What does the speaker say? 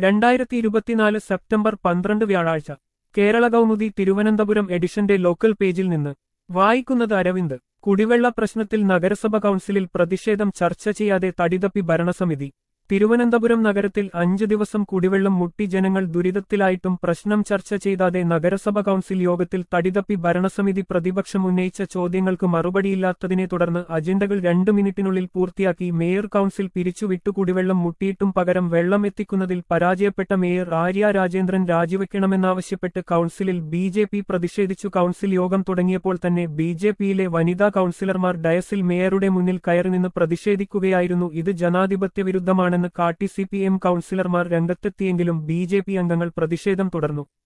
രണ്ടായിരത്തി ഇരുപത്തിനാല് സെപ്റ്റംബർ പന്ത്രണ്ട് വ്യാഴാഴ്ച കേരള കൗമുദി തിരുവനന്തപുരം എഡിഷന്റെ ലോക്കൽ പേജിൽ നിന്ന് വായിക്കുന്നത് അരവിന്ദ് കുടിവെള്ള പ്രശ്നത്തിൽ നഗരസഭ കൗൺസിലിൽ പ്രതിഷേധം ചർച്ച ചെയ്യാതെ തടിതപ്പി ഭരണസമിതി തിരുവനന്തപുരം നഗരത്തിൽ അഞ്ചു ദിവസം കുടിവെള്ളം മുട്ടി ജനങ്ങൾ ദുരിതത്തിലായിട്ടും പ്രശ്നം ചർച്ച ചെയ്താതെ നഗരസഭ കൗൺസിൽ യോഗത്തിൽ തടിതപ്പി ഭരണസമിതി പ്രതിപക്ഷം ഉന്നയിച്ച ചോദ്യങ്ങൾക്ക് മറുപടിയില്ലാത്തതിനെ തുടർന്ന് അജണ്ടകൾ രണ്ടു മിനിറ്റിനുള്ളിൽ പൂർത്തിയാക്കി മേയർ കൗൺസിൽ പിരിച്ചുവിട്ടു കുടിവെള്ളം മുട്ടിയിട്ടും പകരം വെള്ളം എത്തിക്കുന്നതിൽ പരാജയപ്പെട്ട മേയർ ആര്യ രാജേന്ദ്രൻ രാജിവെക്കണമെന്നാവശ്യപ്പെട്ട് കൗൺസിലിൽ ബി ജെ പി പ്രതിഷേധിച്ചു കൗൺസിൽ യോഗം തുടങ്ങിയപ്പോൾ തന്നെ ബി ജെ പിയിലെ വനിതാ കൗൺസിലർമാർ ഡയസിൽ മേയറുടെ മുന്നിൽ കയറി നിന്ന് പ്രതിഷേധിക്കുകയായിരുന്നു ഇത് ജനാധിപത്യ വിരുദ്ധമാണെന്ന് കാട്ടി സി പി എം കൗൺസിലർമാർ രംഗത്തെത്തിയെങ്കിലും ബി ജെ പി അംഗങ്ങൾ പ്രതിഷേധം തുടർന്നു